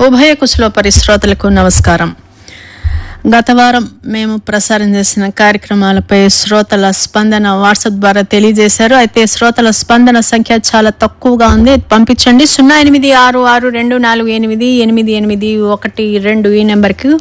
ఉభయ కుశల పరిశ్రోతలకు నమస్కారం గత వారం మేము ప్రసారం చేసిన కార్యక్రమాలపై శ్రోతల స్పందన వాట్సాప్ ద్వారా తెలియజేశారు అయితే శ్రోతల స్పందన సంఖ్య చాలా తక్కువగా ఉంది పంపించండి సున్నా ఎనిమిది ఆరు ఆరు రెండు నాలుగు ఎనిమిది ఎనిమిది ఎనిమిది ఒకటి రెండు ఈ నెంబర్కి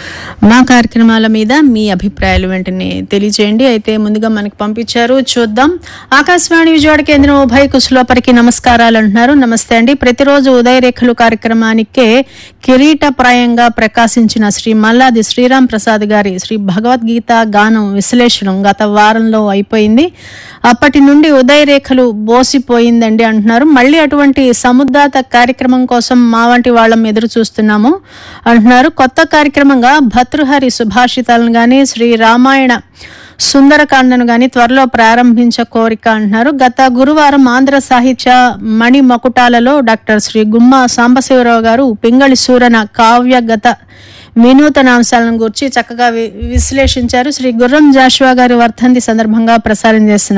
మా కార్యక్రమాల మీద మీ అభిప్రాయాలు వెంటనే తెలియజేయండి అయితే ముందుగా మనకి పంపించారు చూద్దాం ఆకాశవాణి విజయవాడ కేంద్రం ఉభయ కుశలోపరికి నమస్కారాలు అంటున్నారు నమస్తే అండి ప్రతిరోజు ఉదయ రేఖలు కార్యక్రమానికే కిరీటప్రాయంగా ప్రకాశించిన శ్రీ మల్లాది శ్రీరామ్ ప్రసాద్ గారి శ్రీ భగవద్గీత గానం విశ్లేషణం గత వారంలో అయిపోయింది అప్పటి నుండి ఉదయ రేఖలు బోసిపోయిందండి అంటున్నారు మళ్ళీ అటువంటి సముద్దాత కార్యక్రమం కోసం మా వంటి వాళ్ళం ఎదురు చూస్తున్నాము అంటున్నారు కొత్త కార్యక్రమంగా భర్తృహరి సుభాషితాలను గాని శ్రీ రామాయణ సుందరకాండను గాని త్వరలో ప్రారంభించ కోరిక అంటున్నారు గత గురువారం ఆంధ్ర సాహిత్య మణి మకుటాలలో డాక్టర్ శ్రీ గుమ్మ సాంబశివరావు గారు పింగళి సూరన కావ్యగత వినూతన అంశాలను గురించి చక్కగా వి- విశ్లేషించారు శ్రీ గుర్రం జాషువా గారి వర్ధంతి సందర్భంగా ప్రసారం చేసిన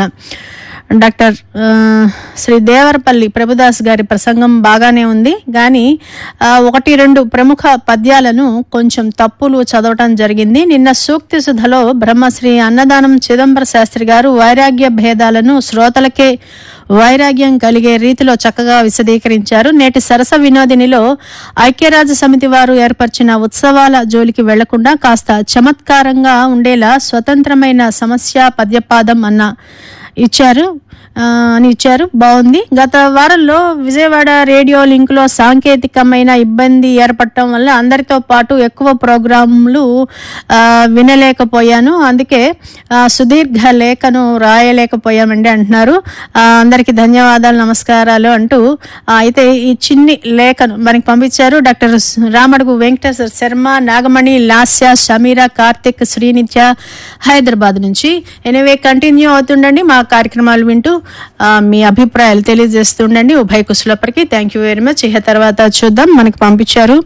డాక్టర్ ఆ, శ్రీ దేవరపల్లి ప్రభుదాస్ గారి ప్రసంగం బాగానే ఉంది కానీ ఆ, ఒకటి రెండు ప్రముఖ పద్యాలను కొంచెం తప్పులు చదవటం జరిగింది నిన్న సూక్తి సుధలో బ్రహ్మశ్రీ అన్నదానం చిదంబర శాస్త్రి గారు వైరాగ్య భేదాలను శ్రోతలకే వైరాగ్యం కలిగే రీతిలో చక్కగా విశదీకరించారు నేటి సరస వినోదినిలో ఐక్యరాజ్య సమితి వారు ఏర్పరిచిన ఉత్సవాల జోలికి వెళ్లకుండా కాస్త చమత్కారంగా ఉండేలా స్వతంత్రమైన సమస్య పద్యపాదం అన్న ఇచ్చారు ఆ, అని ఇచ్చారు బాగుంది గత వారంలో విజయవాడ రేడియో లింక్ లో సాంకేతికమైన ఇబ్బంది ఏర్పడటం వల్ల అందరితో పాటు ఎక్కువ ప్రోగ్రాంలు ఆ, వినలేకపోయాను అందుకే ఆ, సుదీర్ఘ లేఖను రాయలేకపోయామండి అంటున్నారు ఆ, అందరికీ ధన్యవాదాలు నమస్కారాలు అంటూ ఆ, అయితే ఈ చిన్ని లేఖను మనకి పంపించారు డాక్టర్ రామడుగు వెంకటేశ్వర శర్మ నాగమణి లాస్య సమీర కార్తిక్ శ్రీనిత్య హైదరాబాద్ నుంచి ఎనివే కంటిన్యూ అవుతుండండి మా కార్యక్రమాలు వింటూ ఆ, మీ అభిప్రాయాలు తెలియజేస్తుండండి ఉభయ కుశలపరికి థ్యాంక్ యూ వెరీ మచ్ ఇక తర్వాత చూద్దాం మనకి పంపించారు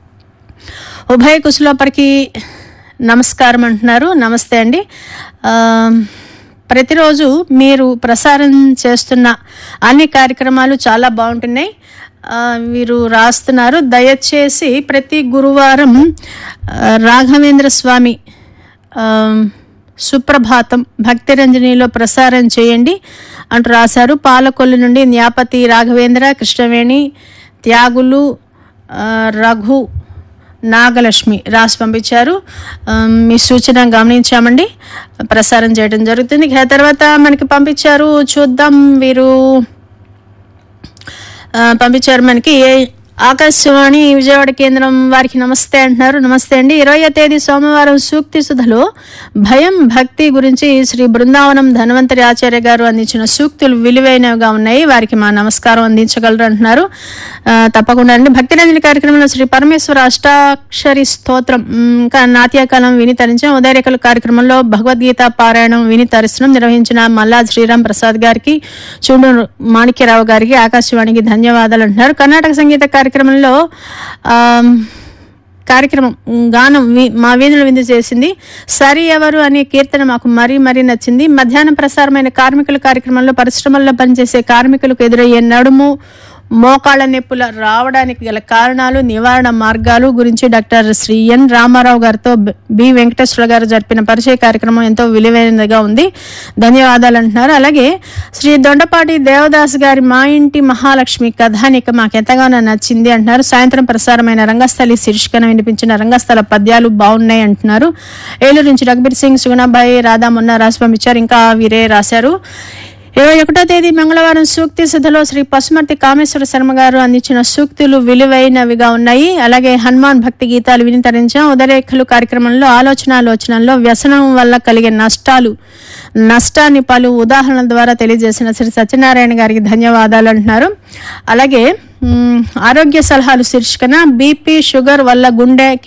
ఉభయ కుశలపరికి నమస్కారం అంటున్నారు నమస్తే అండి ఆ, ప్రతిరోజు మీరు ప్రసారం చేస్తున్న అన్ని కార్యక్రమాలు చాలా బాగుంటున్నాయి ఆ, వీరు రాస్తున్నారు దయచేసి ప్రతి గురువారం ఆ, రాఘవేంద్ర స్వామి ఆ, సుప్రభాతం భక్తిరంజనిలో ప్రసారం చేయండి అంటూ రాశారు పాలకొల్లు నుండి న్యాపతి రాఘవేంద్ర కృష్ణవేణి త్యాగులు ఆ, రఘు నాగలక్ష్మి రాసి పంపించారు ఆ, మీ సూచన గమనించామండి ప్రసారం చేయడం జరుగుతుంది ఇక తర్వాత మనకి పంపించారు చూద్దాం వీరు ఆ, పంపించారు మనకి ఆకాశవాణి విజయవాడ కేంద్రం వారికి నమస్తే అంటున్నారు నమస్తే అండి ఇరవయో తేదీ సోమవారం సూక్తి సుధలో భయం భక్తి గురించి శ్రీ బృందావనం ధన్వంతరి ఆచార్య గారు అందించిన సూక్తులు విలువైనవిగా ఉన్నాయి వారికి మా నమస్కారం అందించగలరు అంటున్నారు ఆ, తప్పకుండా అండి భక్తి రంజని కార్యక్రమంలో శ్రీ పరమేశ్వర అష్టాక్షరి స్తోత్రం ఉమ్, ఇంకా నాట్యకాలం విని తరించాం ఉదయరేఖల కార్యక్రమంలో భగవద్గీత పారాయణం విని తరిస్తున్నాం నిర్వహించిన మల్లా శ్రీరామ్ ప్రసాద్ గారికి చూడూరు మాణిక్యరావు గారికి ఆకాశవాణికి ధన్యవాదాలు అంటున్నారు కర్ణాటక సంగీత కార్యక్రమంలో ఆమ్, కార్యక్రమం ఉమ్, గానం వి- మా వీధులు విందు చేసింది సరి ఎవరు అనే కీర్తన మాకు మరీ మరీ నచ్చింది మధ్యాహ్నం ప్రసారమైన కార్మికుల కార్యక్రమంలో పరిశ్రమల్లో పనిచేసే కార్మికులకు ఎదురయ్యే నడుము మోకాళ్ళ నొప్పుల రావడానికి గల కారణాలు నివారణ మార్గాలు గురించి డాక్టర్ శ్రీ ఎన్ రామారావు గారితో బి- బి వెంకటేశ్వర గారు జరిపిన పరిచయ కార్యక్రమం ఎంతో విలువైనదిగా ఉంది ధన్యవాదాలు అంటున్నారు అలాగే శ్రీ దొండపాటి దేవదాస్ గారి మా ఇంటి మహాలక్ష్మి కథానిక మాకు ఎంతగానో నచ్చింది అంటున్నారు సాయంత్రం ప్రసారమైన రంగస్థలి శీర్షికన వినిపించిన రంగస్థల పద్యాలు బాగున్నాయి అంటున్నారు ఏలూరు నుంచి రఘుబీర్ సింగ్ సుగుణాబాయి రాధా మొన్న రాసి పంపించారు ఇంకా వీరే రాశారు ఇరవై ఒకటో తేదీ మంగళవారం సూక్తి సుధలో శ్రీ పశుమర్తి కామేశ్వర శర్మ గారు అందించిన సూక్తులు విలువైనవిగా ఉన్నాయి అలాగే హనుమాన్ భక్తి గీతాలు విని తరించాం ఉదరేఖలు కార్యక్రమంలో ఆలోచనాలోచనల్లో వ్యసనం వల్ల కలిగే నష్టాలు నష్టాన్ని పలు ఉదాహరణల ద్వారా తెలియజేసిన శ్రీ సత్యనారాయణ గారికి ధన్యవాదాలు అంటున్నారు అలాగే మ్, ఆరోగ్య సలహాలు శీర్షికన బీపీ షుగర్ వల్ల గుండె